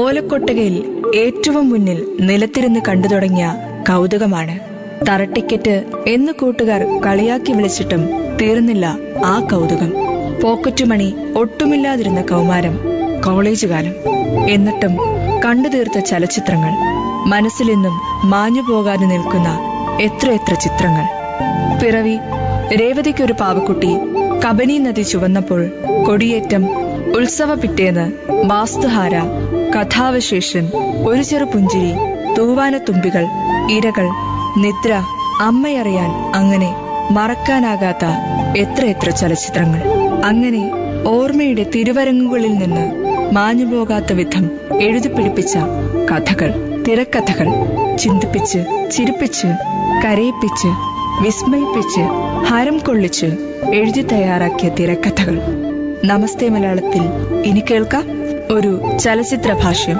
ഓലക്കൊട്ടകയിൽ ഏറ്റവും മുന്നിൽ നിലത്തിരുന്ന് കണ്ടു തുടങ്ങിയ കൗതുകമാണ് തറട്ടിക്കറ്റ് എന്ന് കൂട്ടുകാർ കളിയാക്കി വിളിച്ചിട്ടും തീർന്നില്ല ആ കൗതുകം പോക്കറ്റുമണി ഒട്ടുമില്ലാതിരുന്ന കൗമാരം കോളേജ് കാലം എന്നിട്ടും കണ്ടു തീർത്ത ചലച്ചിത്രങ്ങൾ മനസ്സിലെന്നും മാഞ്ഞു പോകാതെ നിൽക്കുന്ന എത്രയെത്ര ചിത്രങ്ങൾ പിറവി രേവതിക്കൊരു പാവക്കുട്ടി കബനി നദി ചുവന്നപ്പോൾ കൊടിയേറ്റം ഉത്സവ പിറ്റേന്ന് വാസ്തുഹാര കഥാവശേഷൻ ഒരു ചെറു പുഞ്ചിരി തൂവാനത്തുമ്പികൾ ഇരകൾ നിദ്ര അമ്മയറിയാൻ അങ്ങനെ മറക്കാനാകാത്ത എത്രയെത്ര ചലച്ചിത്രങ്ങൾ അങ്ങനെ ഓർമ്മയുടെ തിരുവരങ്ങുകളിൽ നിന്ന് മാഞ്ഞുപോകാത്ത വിധം എഴുതിപ്പിടിപ്പിച്ച കഥകൾ തിരക്കഥകൾ ചിന്തിപ്പിച്ച് ചിരിപ്പിച്ച് കരയിപ്പിച്ച് വിസ്മയിപ്പിച്ച് ഹരം കൊള്ളിച്ച് എഴുതി തയ്യാറാക്കിയ തിരക്കഥകൾ നമസ്തേ മലയാളത്തിൽ ഇനി കേൾക്കാം ഒരു ചലച്ചിത്ര ഭാഷ്യം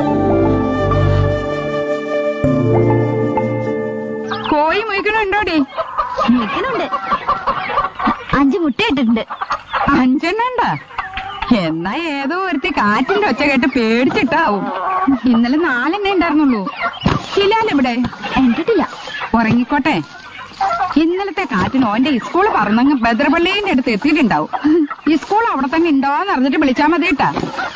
കോഴി മുയിക്കണുണ്ടോടി നിൽക്കുന്നുണ്ട് അഞ്ച് മുട്ട ഇട്ടിട്ടുണ്ട് അഞ്ചെണ്ണണ്ട എന്നാ ഏതോ ഒരുത്തി കാറ്റിന്റെ ഒച്ച കേട്ട് പേടിച്ചിട്ടാവും ഇന്നലെ നാലെണ്ണേ ഉണ്ടായിരുന്നുള്ളൂ ശിലാലെവിടെ എന്തിട്ടില്ല ഉറങ്ങിക്കോട്ടെ ഇന്നലത്തെ കാറ്റിന് ഓന്റെ സ്കൂൾ പറന്നങ്ങ് ബദ്രപള്ളിന്റെ അടുത്ത് എത്തിയിട്ടുണ്ടാവും ഈ സ്കൂൾ അവിടെ തന്നെ ഉണ്ടോന്ന് അറിഞ്ഞിട്ട് വിളിച്ചാ മതി കേട്ടാ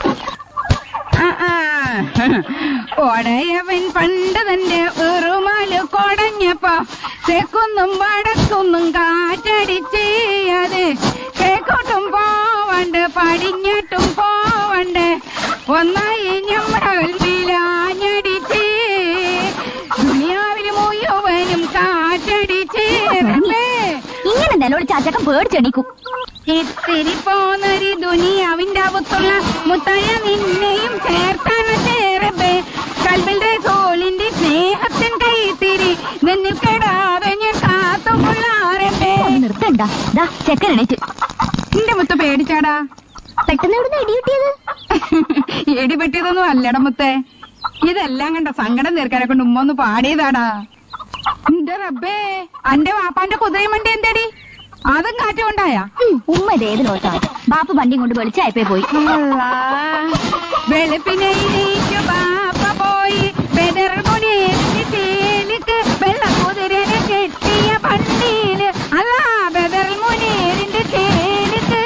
ഒടയവൻ പണ്ട് തന്റെ ഉറുമാല് കൊടഞ്ഞപ്പോ തെക്കുന്നും വടക്കുന്നും കാറ്റടിച്ച് അത് കിഴക്കോട്ടും പോവണ്ട് പടിഞ്ഞിട്ടും പോവണ്ട് ഒന്നായി ഞമ്മടിച്ച് ദുനിയാവില് മുഴുവനും കാറ്റടിച്ച് റബ്ബേ. ഇങ്ങനെ നിലവിളിച്ച് അച്ചക്കം പേടിച്ചെണീക്കും ഇത്തിരി പോന്നൊരു ദുനിയാവിന്റെ അകത്തുള്ള മുത്തയ നിന്നെയും ചേർത്താണ് ചേരബേ കൽബിന്റെ സോളിന്റെ സ്നേഹത്തിൻ കൈത്തിരി നിന്നിൽ കെടാതെ ഞാൻ കാത്തുകൊള്ളാറബേ ഒന്ന് നിർത്തണ്ട ദാ ചെക്കൻ എണീറ്റ് നിന്റെ മുത്ത പേടിച്ചാടാ പെട്ടെന്ന് എവിടുന്ന് ഇടി കിട്ടിയത് ഇടിപെട്ടിയതൊന്നും അല്ലട മുത്തേ ഇതെല്ലാം കണ്ട സങ്കടം തീർക്കാനെ കൊണ്ട് ഉമ്മ ഒന്ന് പാടിയതാടാ എന്റെ റബ്ബേ അന്റെ വാപ്പാന്റെ കുതിരയും വണ്ടി എന്തടി അതും കാറ്റ് കൊണ്ടായാ ഉം, ഉമ്മ ഇത് ഏതിലോട്ടാണ് ബാപ്പ വണ്ടിയും കൊണ്ട് വെളിച്ചായപ്പോ പോയി വെളുപ്പിനെ എണീറ്റു ബാപ്പ പോയി ബദർമുനേറിന്റെ ചേലിക്ക് വെള്ളക്കുതിരനെ കെട്ടിയ പണ്ടിയില് അല്ല ബദർമുനേറിന്റെ ചേലിക്ക്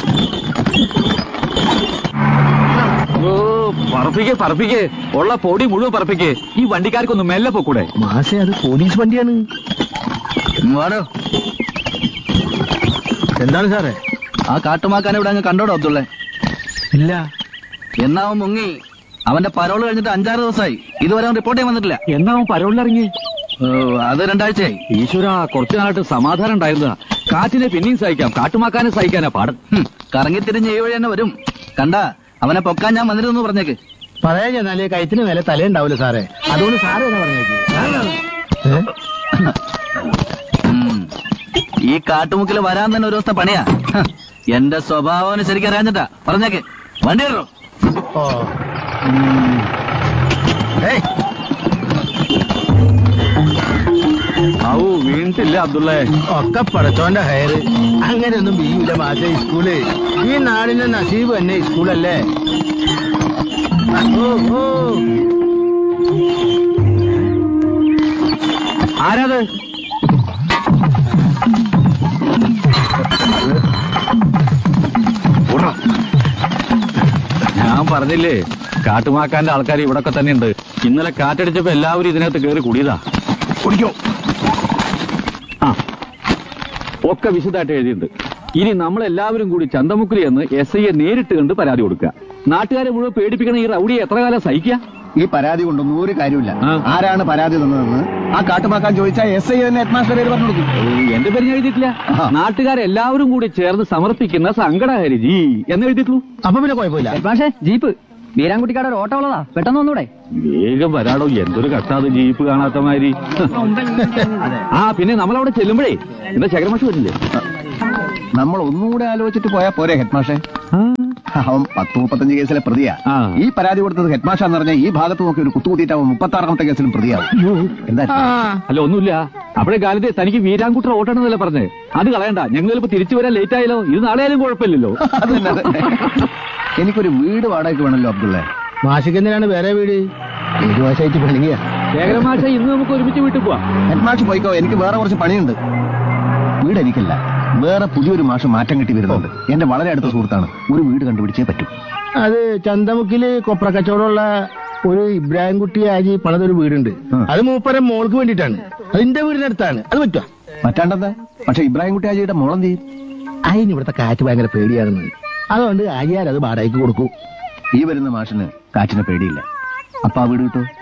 ഓ പറപ്പിക്കേ പറപ്പിക്കേ ഉള്ള പൊടി മുഴുവൻ പറപ്പിക്കേ ഈ വണ്ടിക്കാർക്കൊന്ന് മെല്ലെ പൊക്കൂടെ മാഷെ അത് പോലീസ് വണ്ടിയാണ് വാടോ എന്താണ് സാറേ ആ കാട്ടുമാക്കാനെ ഇവിടെ അങ്ങ് കണ്ടോടോ അബ്ദുള്ളേ ഇല്ല എന്നാ അവൻ മുങ്ങി അവന്റെ പരോള് കഴിഞ്ഞിട്ട് അഞ്ചാറ് ദിവസമായി ഇതുവരെ അവൻ റിപ്പോർട്ട് ചെയ്യാൻ വന്നിട്ടില്ല എന്നാ അവൻ പരോളിലിറങ്ങി അത് രണ്ടാഴ്ചയായി ഈശ്വര കുറച്ചു നാളായിട്ട് സമാധാനം ഉണ്ടായിരുന്ന കാറ്റിനെ പിന്നെയും സഹിക്കാം കാട്ടുമാക്കാനെ സഹിക്കാനാ പാടും കറങ്ങി തിരിഞ്ഞ് ഈ വഴി തന്നെ വരും കണ്ട അവനെ പൊക്കാൻ ഞാൻ വന്നിരുന്നു പറഞ്ഞേക്ക് പറയാൻ ചെന്നാലേ കയത്തിന് മേലെ തലയുണ്ടാവില്ല സാറേ അതുകൊണ്ട് സാറ് തന്നെ പറഞ്ഞേക്ക് ഏ? ഉം. ഈ കാട്ടുമുക്കിൽ വരാൻ തന്നെ ഒരു ദിവസത്തെ പണിയാ ഹ. എന്റെ സ്വഭാവം ശരിക്കും അറിയാഞ്ഞിട്ടാ പറഞ്ഞേക്ക് വണ്ടി ഇടോ ഓ ഏയ്, ഔ വീണിട്ടില്ല അബ്ദുള്ളേ ഒക്കെ പടച്ചോന്റെ ഹയറ് അങ്ങനെയൊന്നും ബിയൂല മാഷെ ഈ സ്കൂള് ഈ നാടിന്റെ നസീബ് തന്നെ ഈ സ്കൂളല്ലേ ഓ ഓ ആരാത് ഞാൻ പറഞ്ഞില്ലേ കാട്ടുമാക്കാന്റെ ആൾക്കാർ ഇവിടൊക്കെ തന്നെ ഉണ്ട് ഇന്നലെ കാറ്റടിച്ചപ്പോ എല്ലാവരും ഇതിനകത്ത് കയറി കുടിയതാ കുടിക്കോ ആ ഒക്കെ വിശദമായിട്ട് എഴുതിയിട്ടുണ്ട് ഇനി നമ്മളെല്ലാവരും കൂടി ചന്തമുക്കുരി എന്ന് എസ് ഐയെ നേരിട്ട് കണ്ട് പരാതി കൊടുക്കുക നാട്ടുകാരെ മുഴുവൻ പേടിപ്പിക്കുന്ന ഈ റൗഡിയെ എത്ര കാലം സഹിക്കുക ഈ പരാതി കൊണ്ടൊന്നും ഒരു കാര്യമില്ല ആ. ആരാണ് പരാതി തന്നതെന്ന് ആ കാട്ടുമാക്കാൻ ചോദിച്ചാൽ എസ് ഐ തന്നെ ഹെഡ്മാസ്റ്റർ പേര് പറഞ്ഞു കൊടുക്കും ഓ, എന്റെ പേര് ഞാൻ എഴുതിയിട്ടില്ല ആഹാ. നാട്ടുകാരെല്ലാവരും കൂടി ചേർന്ന് സമർപ്പിക്കുന്ന സങ്കടഹരിജി എന്ന് എഴുതിയിട്ടുള്ളൂ അപ്പൊ പിന്നെ കുഴപ്പമില്ല പക്ഷേ ജീപ്പ് വീരാൻകുട്ടിക്കാട് ഒരു ഓട്ടോ ഉള്ളതാ പെട്ടെന്ന് ഒന്നൂടെ വേഗം വരാടോ എന്തൊരു കഷ്ടാത് ജീപ്പ് കാണാത്ത മാതിരി ആ പിന്നെ നമ്മളവിടെ ചെല്ലുമ്പോഴേ എന്താ ശകരമാഷ് വരില്ലേ നമ്മൾ ഒന്നുകൂടെ ആലോചിച്ചിട്ട് പോയാ പോരെ ഹെഡ്മാഷെ അവൻ പത്ത് മുപ്പത്തഞ്ച് കേസിലെ പ്രതിയാ ആ. ഈ പരാതി കൊടുത്തത് ഹെഡ്മാഷാന്ന് പറഞ്ഞാൽ ഈ ഭാഗത്ത് നോക്കി ഒരു കുത്തുകുത്തിയിട്ട് അവൻ മുപ്പത്തി ആറാമത്തെ കേസിലും പ്രതിയാവും എന്താ അല്ല ഒന്നുമില്ല അവിടെ കാലത്തെ തനിക്ക് വീരാൻകുട്ടർ ഓട്ടണമെന്നല്ലേ പറഞ്ഞേ അത് കളയണ്ട ഞങ്ങൾ ചിലപ്പോ തിരിച്ചു വരാൻ ലേറ്റ് ആയാലോ ഇത് നാളെ ആയാലും കുഴപ്പമില്ലല്ലോ അതന്നെ, അതന്നെ. എനിക്കൊരു വീട് വാടകയ്ക്ക് വേണമല്ലോ അബ്ദുള്ള മാഷിക്ക് എന്തിനാണ് വേറെ വീട് ഏത് മാഷായിട്ട് പണിയ ശേഖരമാഷ ഇന്ന് നമുക്ക് ഒരുമിച്ച് വീട്ടിൽ പോവാം ഹെഡ്മാഷ് പോയിക്കോ എനിക്ക് വേറെ കുറച്ച് പണിയുണ്ട് വീട് എനിക്കല്ല വേറെ പുതിയൊരു മാഷ് മാറ്റം കിട്ടി വരുന്നുണ്ട് എന്റെ വളരെ അടുത്ത സുഹൃത്താണ് ഒരു വീട് കണ്ടുപിടിച്ചേ പറ്റൂ അത് ചന്തമുക്കില് കൊപ്ര കച്ചവടമുള്ള ഒരു ഇബ്രാഹിം കുട്ടി ആജി പണിതൊരു വീടുണ്ട് ഉം. അത് മൂപ്പരം മോൾക്ക് വേണ്ടിയിട്ടാണ് അതിന്റെ വീടിനടുത്താണ് അത് പറ്റുമോ മറ്റാണ്ടെന്താ പക്ഷെ ഇബ്രാഹിം കുട്ടി ആജിയുടെ മോളം ചെയ്യും അതിന് ഇവിടുത്തെ കാറ്റ് ഭയങ്കര പേടിയാകുന്നത് അതുകൊണ്ട് ആജിയാർ അത് വാടകയ്ക്ക് കൊടുക്കും ഈ വരുന്ന മാഷിന് കാറ്റിനെ പേടിയില്ല അപ്പൊ ആ വീട് കിട്ടും